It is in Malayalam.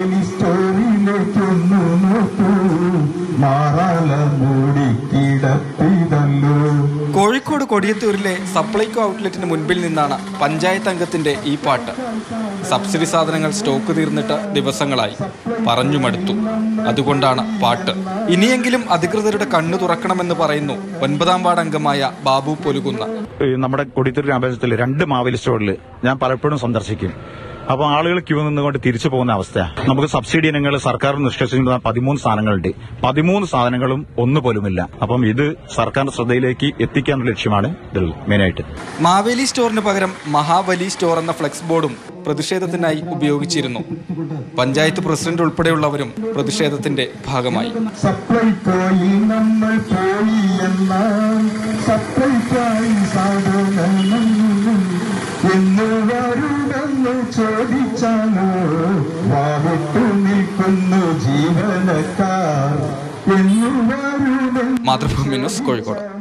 മാവേലി സ്റ്റോറിലേക്കൊന്നു നോക്കൂ മാറാല മൂടിക്കിടപ്പിതല്ലോ കോഴിക്കോട് കൊടിയത്തൂരിലെ സപ്ലൈകോ ഔട്ട്ലെറ്റിന് മുൻപിൽ നിന്നാണ് പഞ്ചായത്ത് അംഗത്തിന്റെ ഈ പാട്ട് സബ്സിഡി സാധനങ്ങൾ സ്റ്റോക്ക് തീർന്നിട്ട് ദിവസങ്ങളായി പറഞ്ഞു മടുത്തു അതുകൊണ്ടാണ് പാട്ട് ഇനിയെങ്കിലും അധികൃതരുടെ കണ്ണു തുറക്കണമെന്ന് പറയുന്നു ഒൻപതാം വാർഡ് അംഗമായ ബാബു പൊലുകുന്ന ഈ നമ്മുടെ കൊടിത്തൂർ ഗ്രാമപഞ്ചായത്തിൽ രണ്ട് മാവേലി സ്റ്റോറിൽ ഞാൻ പലപ്പോഴും സന്ദർശിക്കും അപ്പോൾ ആളുകൾ ക്യൂ നിന്നുകൊണ്ട് തിരിച്ചു പോകുന്ന അവസ്ഥയാണ് നമുക്ക് സബ്സിഡി ഇനങ്ങൾ സർക്കാർ നിഷ്കർഷിക്കുന്ന പതിമൂന്ന് സാധനങ്ങളുണ്ട് പതിമൂന്ന് സാധനങ്ങളും ഒന്ന് പോലുമില്ല അപ്പം ഇത് സർക്കാർ ശ്രദ്ധയിലേക്ക് എത്തിക്കാനുള്ള ലക്ഷ്യമാണ് ഇതിൽ മെയിനായിട്ട് മാവേലി സ്റ്റോറിന് പകരം മഹാബലി സ്റ്റോർ എന്ന ഫ്ലെക്സ് ബോർഡും പ്രതിഷേധത്തിനായി ഉപയോഗിച്ചിരുന്നു പഞ്ചായത്ത് പ്രസിഡന്റ് ഉൾപ്പെടെയുള്ളവരും പ്രതിഷേധത്തിന്റെ ഭാഗമായി സപ്ലൈകോയിൽ നമ്മൾ പോയി എന്നാൽ സപ്ലൈക്കായി സാധനം എന്ന് വരുമെന്ന് ചോദിച്ചാലോ വാവിട്ടു നിൽക്കുന്നു ജീവനക്കാർ എന്ന് വരുമെന്ന് മാതൃഭൂമി ന്യൂസ് കോഴിക്കോട്